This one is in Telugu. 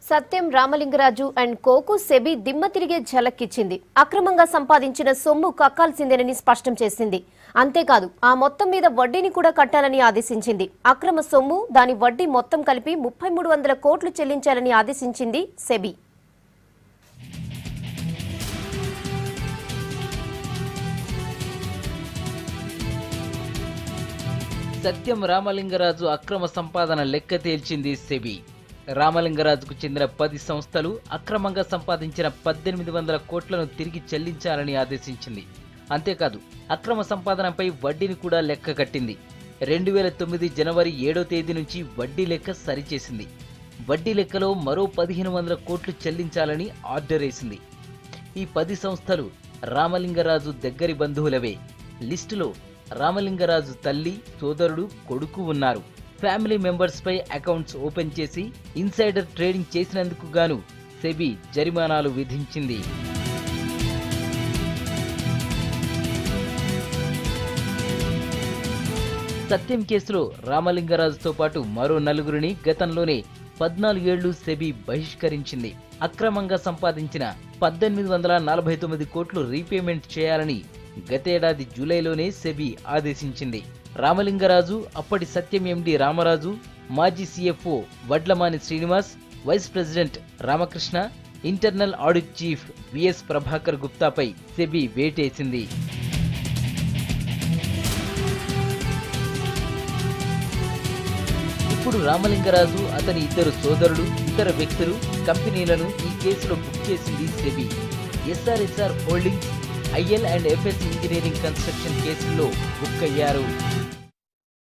సత్యం రామలింగరాజు అండ్ కోకు సెబీ దిమ్మ తిరిగే ఝలక్కిచ్చింది అక్రమంగా సంపాదించిన సొమ్ము కక్కాల్సిందేనని స్పష్టం చేసింది అంతేకాదు ఆ మొత్తం మీద వడ్డీని కూడా కట్టాలని ఆదేశించింది అక్రమ సొమ్ము దాని వడ్డీ మొత్తం కలిపి ముప్పై మూడు వందల కోట్లు చెల్లించాలని ఆదేశించింది సెబీ సత్యం రామలింగరాజు అక్రమ సంపాదన లెక్క తేల్చింది సెబీ రామలింగరాజుకు చెందిన పది సంస్థలు అక్రమంగా సంపాదించిన పద్దెనిమిది వందల కోట్లను తిరిగి చెల్లించాలని ఆదేశించింది అంతేకాదు అక్రమ సంపాదనపై వడ్డీని కూడా లెక్క కట్టింది రెండు వేల తొమ్మిది జనవరి ఏడో తేదీ నుంచి వడ్డీ లెక్క సరిచేసింది వడ్డీ లెక్కలో మరో పదిహేను వందల కోట్లు చెల్లించాలని ఆర్డర్ వేసింది ఈ పది సంస్థలు రామలింగరాజు దగ్గరి బంధువులవే లిస్టులో రామలింగరాజు తల్లి సోదరుడు కొడుకు ఉన్నారు ఫ్యామిలీ మెంబర్స్ పై అకౌంట్స్ ఓపెన్ చేసి ఇన్సైడర్ ట్రేడింగ్ చేసినందుకు గాను సెబీ జరిమానాలు విధించింది సత్యం కేసులో రామలింగరాజుతో పాటు మరో నలుగురిని గతంలోనే పద్నాలుగేళ్లు సెబీ బహిష్కరించింది అక్రమంగా సంపాదించిన పద్దెనిమిది వందల నలభై తొమ్మిది కోట్లు రీపేమెంట్ చేయాలని గతేడాది జూలైలోనే సెబీ ఆదేశించింది రామలింగరాజు అప్పటి సత్యం ఎండి రామరాజు మాజీ CFO Vadlamani Srinivas vice president Ramakrishna internal audit chief VS Prabhakar గుప్తాపై సెబీ వేటేసింది ఇప్పుడు రామలింగరాజు అతని ఇద్దరు సోదరులు ఇతర వ్యక్తులు కంపెనీలను ఈ కేసులో బుక్ చేసింది SEBI SRSR holdings IL and FS engineering construction కేసుల్లో బుక్ అయ్యారు